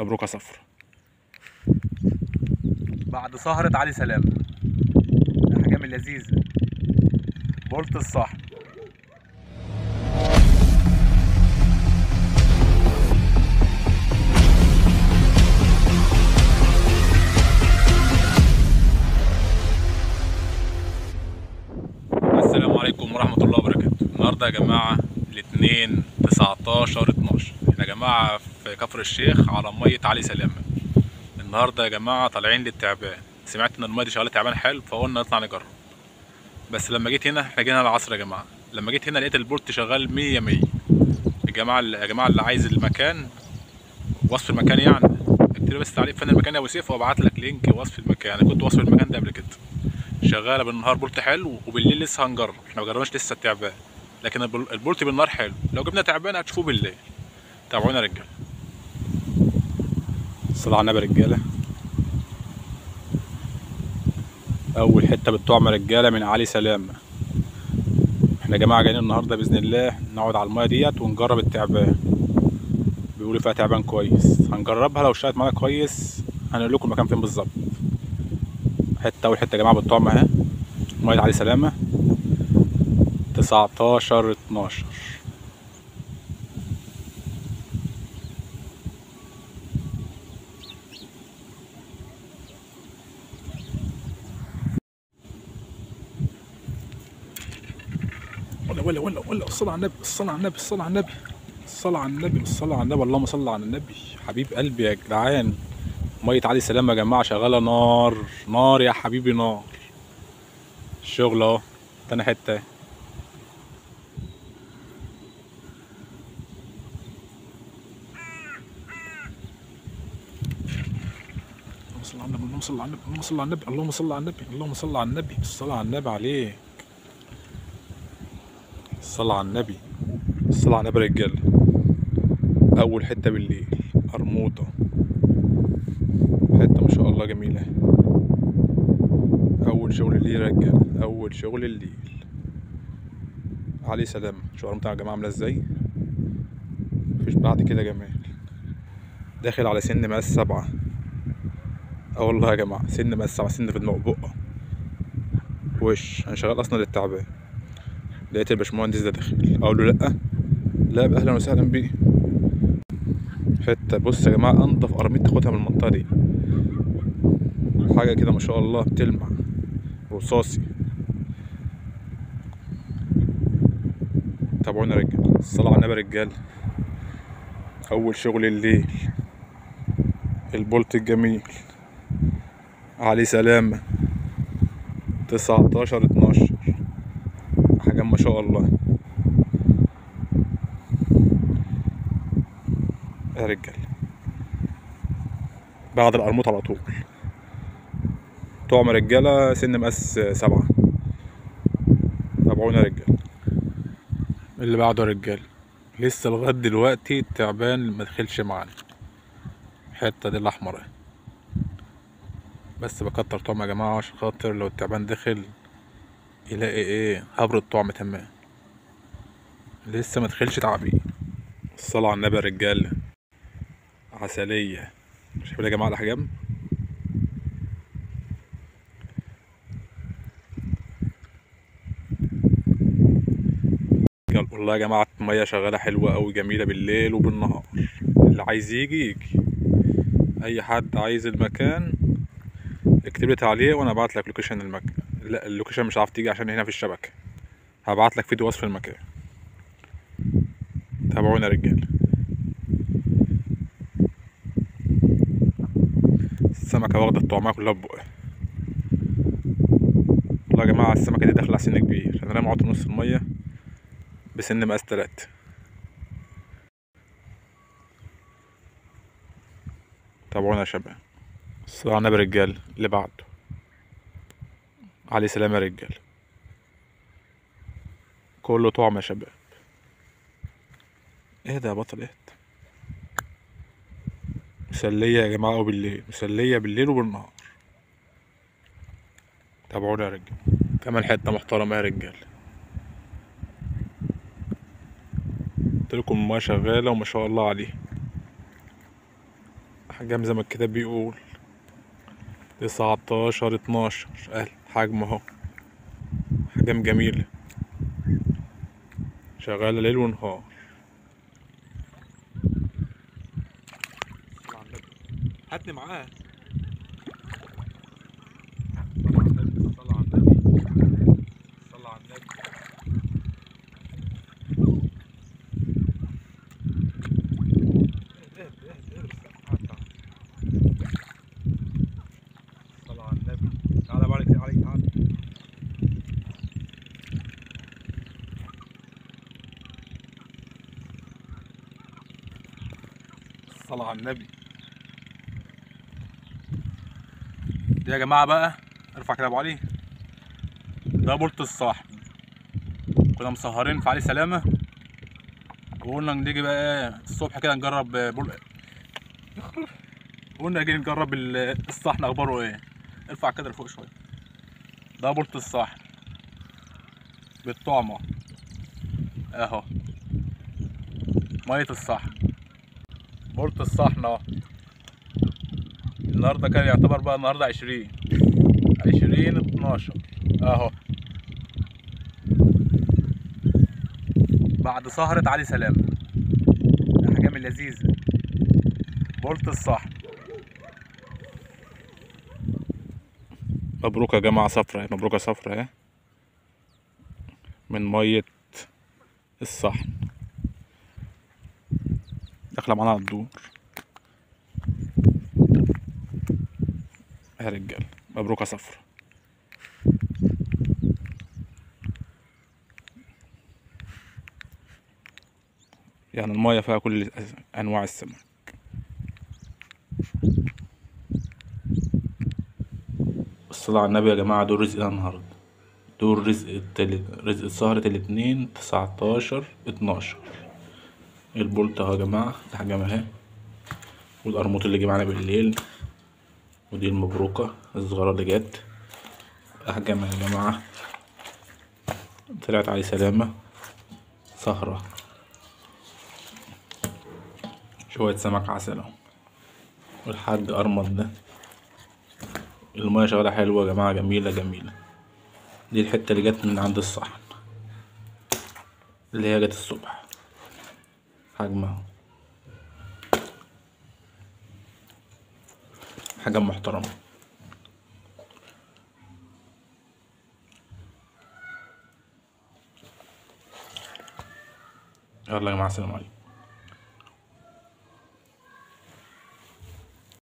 مبروك يا صفر بعد سهرة علي سلام الأحجام اللذيذة بولت الصح السلام عليكم ورحمة الله وبركاته النهاردة يا جماعة الاثنين 19 12 احنا يا جماعة في كفر الشيخ على مية علي سلامة النهاردة يا جماعة طالعين للتعبان سمعت ان المية دي شغالة تعبان حلو فقلنا نطلع نجرب بس لما جيت هنا احنا جينا العصر يا جماعة لما جيت هنا لقيت البورت شغال مية مية يا جماعة يا جماعة اللي عايز المكان وصف المكان يعني اكتب لي بس تعليق فين المكان يا ابو سيف وابعت لك لينك وصف المكان انا كنت وصف المكان ده قبل كده شغاله بالنهار بولت حلو وبالليل لسه هنجرب احنا ما جربناش لسه التعبان لكن البول- البولت بالنهار حلو لو جبنا تعبان هتشوفوه بالليل تابعونا يا رجاله الصلاة على النبي يا رجاله اول حته بالطعم يا رجاله من علي سلامه احنا يا جماعه جايين النهارده باذن الله نقعد على المايه ديت ونجرب التعبان بيقولوا فيها تعبان كويس هنجربها لو اشتغلت معانا كويس هنقول لكم المكان فين بالظبط حته اول حته يا جماعه بالطعم اهي ميه علي سلامه 19 12 ولا ولا ولا ولا الصلاة على النبي الصلاة على النبي الصلاة على النبي الصلاة على النبي الصلاة على النبي اللهم صل على النبي حبيب قلبي يا جدعان مية علي سلام يا جماعة شغالة نار نار يا حبيبي نار الشغل اهو تاني حتة اهي. اللهم صل على النبي اللهم صل على النبي اللهم صل على النبي اللهم صل على النبي اللهم صل على النبي الصلاة على النبي عليك الصلاة على النبي الصلاة على النبي يا رجالة أول حتة بالليل قرموطة حتة ما شاء الله جميلة أول شغل الليل يا رجالة أول شغل الليل عليه سلام شو قرموطة يا جماعة عاملة ازاي مفيش بعد كده جمال داخل على سن مقاس سبعة اه والله يا جماعة سن مقاس سبعة سن في دماغ بقة وش أنا شغال أصلا للتعبان لقيت الباشمهندس ده داخل اقول له لا لا يبقى اهلا وسهلا بيه حته بص يا جماعه انضف قراميط تاخدها من المنطقه دي حاجه كده ما شاء الله بتلمع رصاصي تابعونا يا رجاله الصلاه على النبي يا رجاله اول شغل الليل البولت الجميل علي سلامه 19 12 حاجة ما شاء الله يا رجال بعد القرموط على طول طعم رجالة سن مقاس سبعة تابعونا يا رجال اللي بعده يا رجال لسه لغاية دلوقتي التعبان ما دخلش معانا الحتة دي الأحمر اهي. بس بكتر طعم يا جماعة عشان خاطر لو التعبان دخل يلاقي ايه هبر الطعم تمام لسه ما دخلش تعبين الصلاة على النبي يا رجالة عسلية شايفين يا جماعة الأحجام يلا والله يا جماعة المية شغالة حلوة أوي جميلة بالليل وبالنهار اللي عايز يجي يجي أي حد عايز المكان اكتب لي تعليق وانا ابعت لك لوكيشن المكان لا اللوكيشن مش عارف تيجي عشان هنا في الشبكه هبعت لك فيديو وصف المكان تابعونا يا رجاله السمكه واخده الطعميه كلها ببقها والله يا جماعه السمكه دي داخله على سن كبير انا رامي عطر نص الميه بسن مقاس تلاتة تابعونا يا شباب الصلاة على النبي يا رجال اللي بعده عليه سلام يا رجال كله طعم يا شباب ايه ده يا بطل ايه ده؟ مسلية يا جماعة وبالليل مسلية بالليل وبالنهار تابعونا يا رجال كمان حتة محترمة يا رجال قلت لكم المايه شغالة وما شاء الله عليه احجام زي ما الكتاب بيقول تسعتاشر اتناشر اهي حجم اهو احجام جميلة شغالة ليل ونهار هاتني معاه صلى على النبي صلى على النبي صلى على النبي تعالى بارك عليك تعالى صلى على النبي دي يا جماعة بقى ارفع كده يا ابو علي ده بولت الصاحب كنا مسهرين في علي سلامة وقلنا نيجي بقى ايه الصبح كده نجرب بول قلنا نيجي نجرب ال- الصحن اخباره ايه ارفع كده لفوق شوية ده بولت الصحن بالطعمة اهو مية الصحن بولت الصحن اهو النهارده كان يعتبر بقى النهارده عشرين عشرين اتناشر اهو بعد سهرة علي سلام الاحجام اللذيذة بولت الصح مبروك يا جماعة صفرة مبروك يا صفرة اهي من مية الصحن داخلة معانا على الدور يا رجال مبروك يا صفرة يعني المية فيها كل أنواع السمك الصلاة على النبي يا جماعة دول رزق النهاردة دول رزق التالت رزق سهرة الاتنين تسعتاشر اتناشر البولت اهو يا جماعة الحجم اهي والقرموط اللي جه معانا بالليل ودي المبروكة الصغيرة اللي جت أحجامها يا جماعة طلعت علي سلامة سهرة شوية سمك عسل اهو والحاج أرمض ده المية شغالة حلوة يا جماعة جميلة جميلة دي الحتة اللي جت من عند الصحن اللي هي جت الصبح حجمها حاجة محترمة يلا يا جماعة السلام عليكم